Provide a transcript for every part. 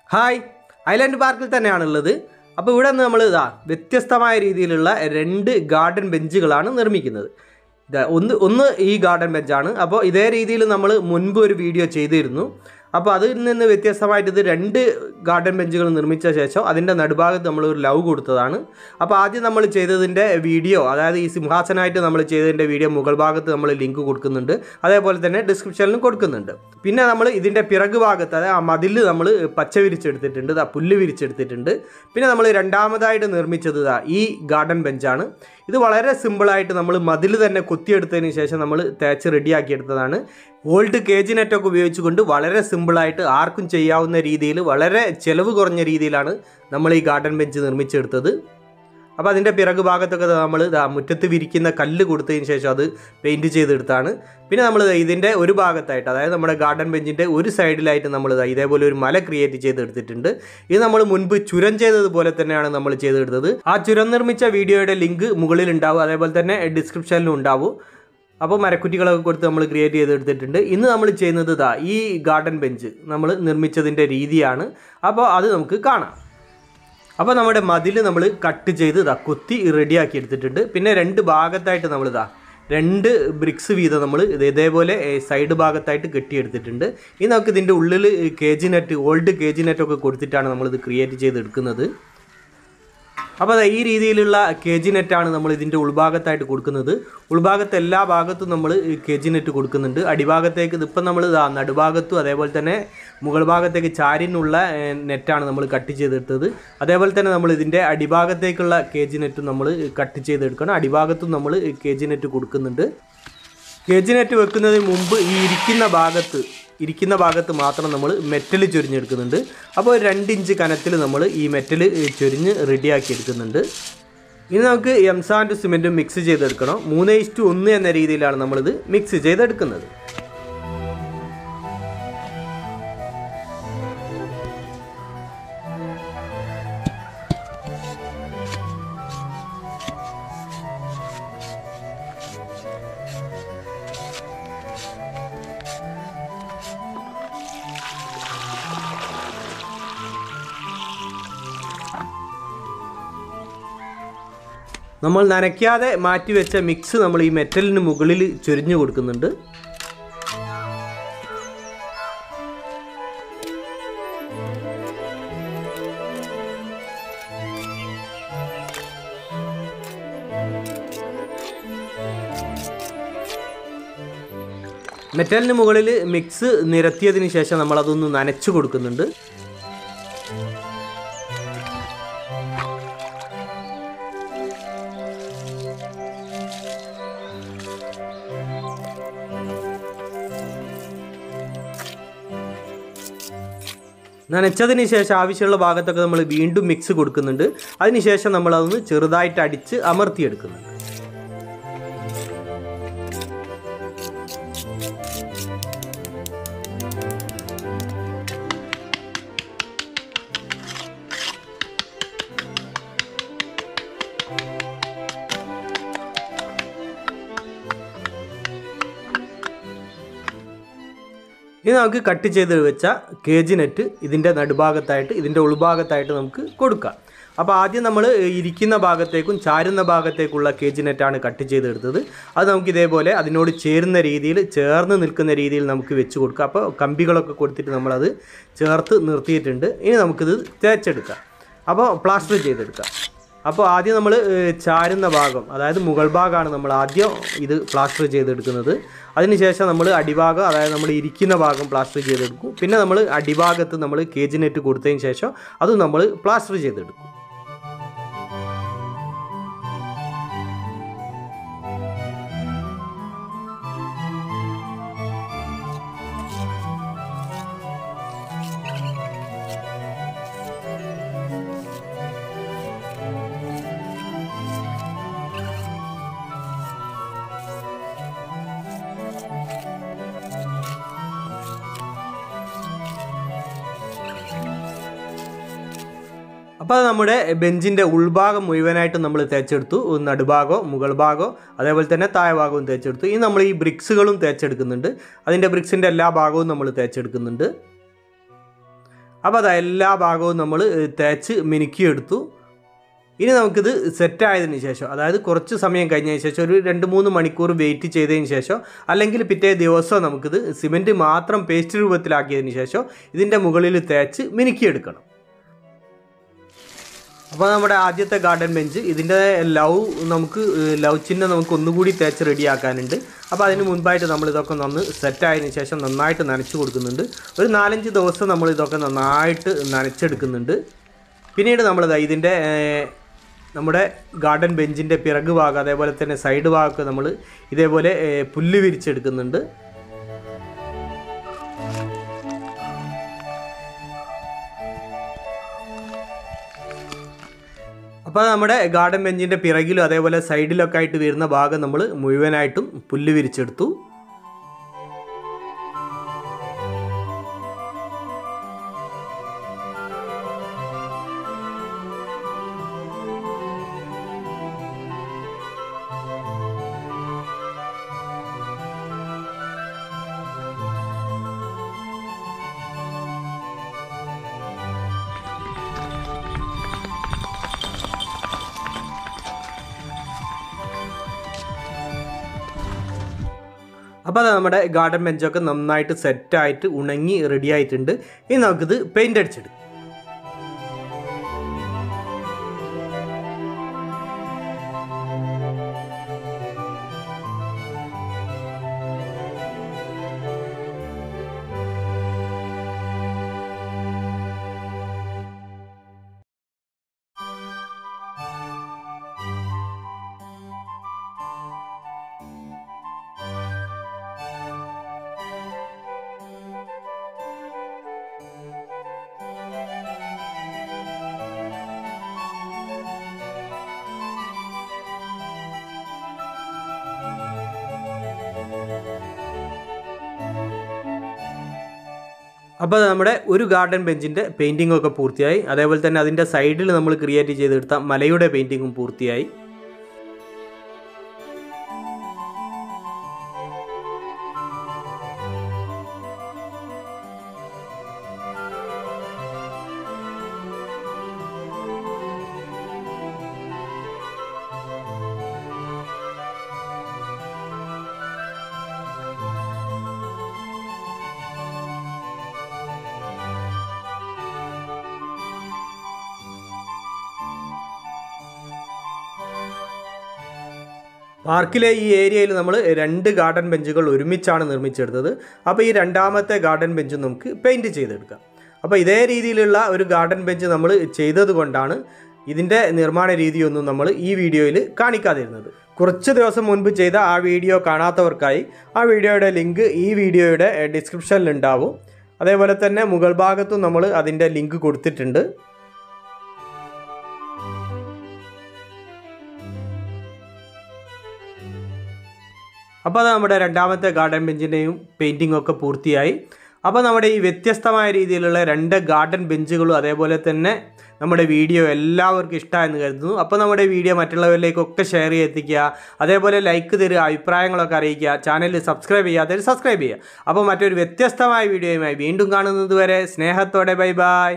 hi island പാർക്കിൽ തന്നെയാണുള്ളത് അപ്പോൾ ഇവിടെ നിന്ന് നമ്മൾ ഇതാ വ്യത്യസ്തമായ രീതിയിലുള്ള രണ്ട് ഗാർഡൻ ബെഞ്ചുകളാണ് നിർമ്മിക്കുന്നത് ഇതാ ഒന്ന് ഒന്ന് ഈ ഗാർഡൻ ബെഞ്ചാണ് അപ്പോൾ ഇതേ രീതിയിൽ നമ്മൾ മുൻപ് ഒരു വീഡിയോ ചെയ്തിരുന്നു അപ്പോൾ അതിൽ നിന്ന് വ്യത്യസ്തമായിട്ട് ഇത് രണ്ട് ഗാർഡൻ ബെഞ്ചുകൾ നിർമ്മിച്ച ശേഷം അതിൻ്റെ നടുഭാഗത്ത് നമ്മൾ ഒരു ലവ് കൊടുത്തതാണ് അപ്പോൾ ആദ്യം നമ്മൾ ചെയ്തതിൻ്റെ വീഡിയോ അതായത് ഈ സിംഹാസനമായിട്ട് നമ്മൾ ചെയ്തതിൻ്റെ വീഡിയോ മുകൾ ഭാഗത്ത് നമ്മൾ ലിങ്ക് കൊടുക്കുന്നുണ്ട് അതേപോലെ തന്നെ ഡിസ്ക്രിപ്ഷനിലും കൊടുക്കുന്നുണ്ട് പിന്നെ നമ്മൾ ഇതിൻ്റെ പിറകു ഭാഗത്ത് അതായത് ആ മതിൽ നമ്മൾ പച്ച വിരിച്ചെടുത്തിട്ടുണ്ട് ദാ പുല്ല് വിരിച്ചെടുത്തിട്ടുണ്ട് പിന്നെ നമ്മൾ രണ്ടാമതായിട്ട് നിർമ്മിച്ചത് ദാ ഈ ഗാർഡൻ ബെഞ്ചാണ് ഇത് വളരെ സിമ്പിളായിട്ട് നമ്മൾ മതിൽ തന്നെ കൊത്തിയെടുത്തതിന് ശേഷം നമ്മൾ തേച്ച് റെഡിയാക്കി എടുത്തതാണ് ഓൾഡ് കേജ് നെറ്റൊക്കെ ഉപയോഗിച്ചുകൊണ്ട് വളരെ സിമ്പിളായിട്ട് ആർക്കും ചെയ്യാവുന്ന രീതിയിൽ വളരെ ചിലവ് കുറഞ്ഞ രീതിയിലാണ് നമ്മൾ ഈ ഗാർഡൻ ബെഞ്ച് നിർമ്മിച്ചെടുത്തത് അപ്പോൾ അതിൻ്റെ പിറകു ഭാഗത്തൊക്കെ നമ്മൾ മുറ്റത്ത് വിരിക്കുന്ന കല്ല് കൊടുത്തതിന് ശേഷം അത് പെയിൻറ്റ് ചെയ്തെടുത്താണ് പിന്നെ നമ്മൾ ഇതിൻ്റെ ഒരു ഭാഗത്തായിട്ട് അതായത് നമ്മുടെ ഗാർഡൻ ബെഞ്ചിൻ്റെ ഒരു സൈഡിലായിട്ട് നമ്മൾ ഇതേപോലെ ഒരു മല ക്രിയേറ്റ് ചെയ്തെടുത്തിട്ടുണ്ട് ഇത് നമ്മൾ മുൻപ് ചുരം ചെയ്തതുപോലെ തന്നെയാണ് നമ്മൾ ചെയ്തെടുത്തത് ആ ചുരം നിർമ്മിച്ച വീഡിയോയുടെ ലിങ്ക് മുകളിൽ ഉണ്ടാവും അതേപോലെ തന്നെ ഡിസ്ക്രിപ്ഷനിലും ഉണ്ടാവും അപ്പോൾ മരക്കുറ്റികളൊക്കെ കൊടുത്ത് നമ്മൾ ക്രിയേറ്റ് ചെയ്തെടുത്തിട്ടുണ്ട് ഇന്ന് നമ്മൾ ചെയ്യുന്നത് ഇതാ ഈ ഗാർഡൻ ബെഞ്ച് നമ്മൾ നിർമ്മിച്ചതിൻ്റെ രീതിയാണ് അപ്പോൾ അത് നമുക്ക് കാണാം അപ്പോൾ നമ്മുടെ മതിൽ നമ്മൾ കട്ട് ചെയ്ത് ഇതാ കൊത്തി റെഡിയാക്കി എടുത്തിട്ടുണ്ട് പിന്നെ രണ്ട് ഭാഗത്തായിട്ട് നമ്മൾ ഇതാ രണ്ട് ബ്രിക്സ് വീതം നമ്മൾ ഇത് ഇതേപോലെ സൈഡ് ഭാഗത്തായിട്ട് കെട്ടിയെടുത്തിട്ടുണ്ട് ഇനി നമുക്ക് ഇതിൻ്റെ ഉള്ളിൽ കേജി നെറ്റ് ഓൾഡ് കേജി നെറ്റൊക്കെ കൊടുത്തിട്ടാണ് നമ്മളിത് ക്രിയേറ്റ് ചെയ്തെടുക്കുന്നത് അപ്പോൾ അതാ ഈ രീതിയിലുള്ള കേജി നെറ്റാണ് നമ്മൾ ഇതിൻ്റെ ഉൾഭാഗത്തായിട്ട് കൊടുക്കുന്നത് ഉൾഭാഗത്ത് എല്ലാ ഭാഗത്തും നമ്മൾ കേജി നെറ്റ് കൊടുക്കുന്നുണ്ട് അടിഭാഗത്തേക്ക് ഇതിപ്പം നമ്മൾ ഇതാ നടുഭാഗത്തും അതേപോലെ തന്നെ മുകൾ ഭാഗത്തേക്ക് ചാരിനുള്ള ഏഹ്, നെറ്റാണ് നമ്മൾ കട്ട് ചെയ്തെടുത്തത് അതേപോലെ തന്നെ നമ്മൾ ഇതിൻ്റെ അടിഭാഗത്തേക്കുള്ള കേജി നെറ്റും നമ്മൾ കട്ട് ചെയ്തെടുക്കണം അടിഭാഗത്തും നമ്മൾ കേജി നെറ്റ് കൊടുക്കുന്നുണ്ട് കേജ് നെറ്റ് വെക്കുന്നതിന് മുമ്പ് ഈ ഇരിക്കുന്ന ഭാഗത്ത് ഇരിക്കുന്ന ഭാഗത്ത് മാത്രം നമ്മൾ മെറ്റൽ ചൊരിഞ്ഞെടുക്കുന്നുണ്ട് അപ്പോൾ ഒരു രണ്ട് ഇഞ്ച് കനത്തിൽ നമ്മൾ ഈ മെറ്റൽ ചൊരിഞ്ഞ് റെഡിയാക്കി എടുക്കുന്നുണ്ട് ഇനി നമുക്ക് എംസാൻഡ് സിമെൻറ്റും മിക്സ് ചെയ്തെടുക്കണം മൂന്ന് ഇസ്റ്റു ഒന്ന് എന്ന രീതിയിലാണ് നമ്മളിത് മിക്സ് ചെയ്തെടുക്കുന്നത് നമ്മൾ നനയ്ക്കാതെ മാറ്റി വെച്ച മിക്സ് നമ്മൾ ഈ മെറ്റലിന് മുകളിൽ ചൊരിഞ്ഞു കൊടുക്കുന്നുണ്ട് മെറ്റലിന് മുകളിൽ മിക്സ് നിരത്തിയതിന് ശേഷം നമ്മൾ അതൊന്ന് നനച്ചു കൊടുക്കുന്നുണ്ട് നനച്ചതിന് ശേഷം ആവശ്യമുള്ള ഭാഗത്തൊക്കെ നമ്മൾ വീണ്ടും മിക്സ് കൊടുക്കുന്നുണ്ട് അതിനുശേഷം നമ്മൾ അതൊന്ന് ചെറുതായിട്ട് അടിച്ച് അമർത്തിയെടുക്കുന്നുണ്ട് ഇനി നമുക്ക് കട്ട് ചെയ്ത് വെച്ച കേജ് നെറ്റ് ഇതിൻ്റെ നടുഭാഗത്തായിട്ട് ഇതിൻ്റെ ഉൾഭാഗത്തായിട്ട് നമുക്ക് കൊടുക്കാം അപ്പോൾ ആദ്യം നമ്മൾ ഇരിക്കുന്ന ഭാഗത്തേക്കും ചാരുന്ന ഭാഗത്തേക്കുള്ള കേജ് നെറ്റാണ് കട്ട് ചെയ്തെടുത്തത് അത് നമുക്ക് ഇതേപോലെ അതിനോട് ചേരുന്ന രീതിയിൽ ചേർന്ന് നിൽക്കുന്ന രീതിയിൽ നമുക്ക് വെച്ച് കൊടുക്കാം അപ്പോൾ കമ്പികളൊക്കെ കൊടുത്തിട്ട് നമ്മളത് ചേർത്ത് നിർത്തിയിട്ടുണ്ട് ഇനി നമുക്കിത് തേച്ചെടുക്കാം അപ്പോൾ പ്ലാസ്റ്റർ ചെയ്തെടുക്കാം അപ്പോൾ ആദ്യം നമ്മൾ ചാരുന്ന ഭാഗം അതായത് മുകൾ ഭാഗമാണ് നമ്മൾ ആദ്യം ഇത് പ്ലാസ്റ്റർ ചെയ്തെടുക്കുന്നത് അതിനുശേഷം നമ്മൾ അടിഭാഗം അതായത് നമ്മൾ ഇരിക്കുന്ന ഭാഗം പ്ലാസ്റ്റർ ചെയ്തെടുക്കും പിന്നെ നമ്മൾ അടിഭാഗത്ത് നമ്മൾ കേജ് നെറ്റ് കൊടുത്തതിന് ശേഷം അത് നമ്മൾ പ്ലാസ്റ്റർ ചെയ്തെടുക്കും അപ്പോൾ അത് നമ്മുടെ ബെഞ്ചിൻ്റെ ഉൾഭാഗം മുഴുവനായിട്ട് നമ്മൾ തേച്ചെടുത്തു നടുഭാഗം മുകൾ ഭാഗം അതേപോലെ തന്നെ താഴെ ഭാഗവും തേച്ചെടുത്തു ഇനി നമ്മൾ ഈ ബ്രിക്സുകളും തേച്ചെടുക്കുന്നുണ്ട് അതിൻ്റെ ബ്രിക്സിൻ്റെ എല്ലാ ഭാഗവും നമ്മൾ തേച്ചെടുക്കുന്നുണ്ട് അപ്പോൾ അത് എല്ലാ ഭാഗവും നമ്മൾ തേച്ച് മിനുക്കിയെടുത്തു ഇനി നമുക്കിത് സെറ്റായതിന് ശേഷം അതായത് കുറച്ച് സമയം കഴിഞ്ഞതിന് ശേഷം ഒരു രണ്ട് മൂന്ന് മണിക്കൂർ വെയിറ്റ് ചെയ്തതിന് ശേഷം അല്ലെങ്കിൽ പിറ്റേ ദിവസം നമുക്കിത് സിമെൻറ്റ് മാത്രം പേസ്റ്റ് രൂപത്തിലാക്കിയതിന് ശേഷം ഇതിൻ്റെ മുകളിൽ തേച്ച് മിനുക്കിയെടുക്കണം അപ്പോൾ നമ്മുടെ ആദ്യത്തെ ഗാർഡൻ ബെഞ്ച് ഇതിൻ്റെ ലവ് നമുക്ക് ലവ് ചിഹ്നം നമുക്ക് ഒന്നുകൂടി തേച്ച് റെഡിയാക്കാനുണ്ട് അപ്പോൾ അതിന് മുൻപായിട്ട് നമ്മൾ ഇതൊക്കെ നന്ന് സെറ്റായതിനു ശേഷം നന്നായിട്ട് നനച്ച് കൊടുക്കുന്നുണ്ട് ഒരു നാലഞ്ച് ദിവസം നമ്മൾ ഇതൊക്കെ നന്നായിട്ട് നനച്ചെടുക്കുന്നുണ്ട് പിന്നീട് നമ്മളിതാ ഇതിൻ്റെ ഏർ, നമ്മുടെ ഗാർഡൻ ബെഞ്ചിൻ്റെ പിറക് ഭാഗം അതേപോലെ തന്നെ സൈഡ് ഭാഗമൊക്കെ നമ്മൾ ഇതേപോലെ ഏർ, പുല്ല് വിരിച്ചെടുക്കുന്നുണ്ട് അപ്പോൾ നമ്മുടെ ഗാർഡൻ ബെഞ്ചിൻ്റെ പിറകിലും അതേപോലെ സൈഡിലൊക്കെ ആയിട്ട് വരുന്ന ഭാഗം നമ്മൾ മുഴുവനായിട്ടും പുല്ല് വിരിച്ചെടുത്തു അപ്പോൾ അത് നമ്മുടെ ഗാർഡൻ ബെഞ്ചൊക്കെ നന്നായിട്ട് സെറ്റായിട്ട് ഉണങ്ങി റെഡി ആയിട്ടുണ്ട് ഇനി നമുക്കിത് പെയിൻ്റ് അടിച്ചെടുക്കാം അപ്പോൾ നമ്മുടെ ഒരു ഗാർഡൻ ബെഞ്ചിൻ്റെ പെയിൻറ്റിംഗ് ഒക്കെ പൂർത്തിയായി അതേപോലെ തന്നെ അതിൻ്റെ സൈഡിൽ നമ്മൾ ക്രിയേറ്റ് ചെയ്തെടുത്ത മലയുടെ പെയിൻറ്റിങ്ങും പൂർത്തിയായി പാർക്കിലെ ഈ ഏരിയയിൽ നമ്മൾ രണ്ട് ഗാർഡൻ ബെഞ്ചുകൾ ഒരുമിച്ചാണ് നിർമ്മിച്ചെടുത്തത് അപ്പോൾ ഈ രണ്ടാമത്തെ ഗാർഡൻ ബെഞ്ച് നമുക്ക് പെയിൻറ്റ് ചെയ്തെടുക്കാം അപ്പോൾ ഇതേ രീതിയിലുള്ള ഒരു ഗാർഡൻ ബെഞ്ച് നമ്മൾ ചെയ്തത് കൊണ്ടാണ് ഇതിൻ്റെ നിർമ്മാണ രീതിയൊന്നും നമ്മൾ ഈ വീഡിയോയിൽ കാണിക്കാതിരുന്നത് കുറച്ച് ദിവസം മുൻപ് ചെയ്ത ആ വീഡിയോ കാണാത്തവർക്കായി ആ വീഡിയോയുടെ ലിങ്ക് ഈ വീഡിയോയുടെ ഡിസ്ക്രിപ്ഷനിൽ ഉണ്ടാവും അതേപോലെ തന്നെ മുകൾ ഭാഗത്തും നമ്മൾ അതിൻ്റെ ലിങ്ക് കൊടുത്തിട്ടുണ്ട് അപ്പോൾ അത് നമ്മുടെ രണ്ടാമത്തെ ഗാർഡൻ ബെഞ്ചിൻ്റെയും പെയിൻറ്റിംഗ് ഒക്കെ പൂർത്തിയായി അപ്പോൾ നമ്മുടെ ഈ വ്യത്യസ്തമായ രീതിയിലുള്ള രണ്ട് ഗാർഡൻ ബെഞ്ചുകളും അതേപോലെ തന്നെ നമ്മുടെ വീഡിയോ എല്ലാവർക്കും ഇഷ്ടമായെന്ന് കരുതുന്നു അപ്പോൾ നമ്മുടെ വീഡിയോ മറ്റുള്ളവരിലേക്കൊക്കെ ഷെയർ ചെയ്ത് എത്തിക്കുക അതേപോലെ ലൈക്ക് തരിക അഭിപ്രായങ്ങളൊക്കെ അറിയിക്കുക ചാനൽ സബ്സ്ക്രൈബ് ചെയ്യാത്തവർ സബ്സ്ക്രൈബ് ചെയ്യുക അപ്പോൾ മറ്റൊരു വ്യത്യസ്തമായ വീഡിയോയുമായി വീണ്ടും കാണുന്നത് വരെ സ്നേഹത്തോടെ ബൈ ബൈ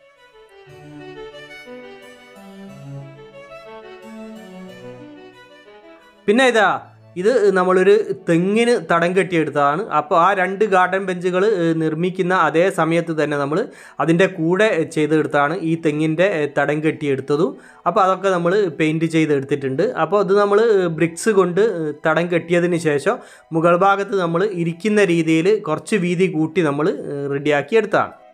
പിന്നെ ഇതാ ഇത് നമ്മളൊരു തെങ്ങിന് തടം കെട്ടിയെടുത്തതാണ് അപ്പോൾ ആ രണ്ട് ഗാർഡൻ ബെഞ്ചുകൾ നിർമ്മിക്കുന്ന അതേ സമയത്ത് തന്നെ നമ്മൾ അതിൻ്റെ കൂടെ ചെയ്തെടുത്താണ് ഈ തെങ്ങിൻ്റെ തടം കെട്ടിയെടുത്തതും അപ്പോൾ അതൊക്കെ നമ്മൾ പെയിൻറ്റ് ചെയ്തെടുത്തിട്ടുണ്ട് അപ്പോൾ അത് നമ്മൾ ബ്രിക്സ് കൊണ്ട് തടം കെട്ടിയതിന് ശേഷം മുകൾ ഭാഗത്ത് നമ്മൾ ഇരിക്കുന്ന രീതിയിൽ കുറച്ച് വീതി കൂട്ടി നമ്മൾ റെഡിയാക്കി എടുത്തതാണ്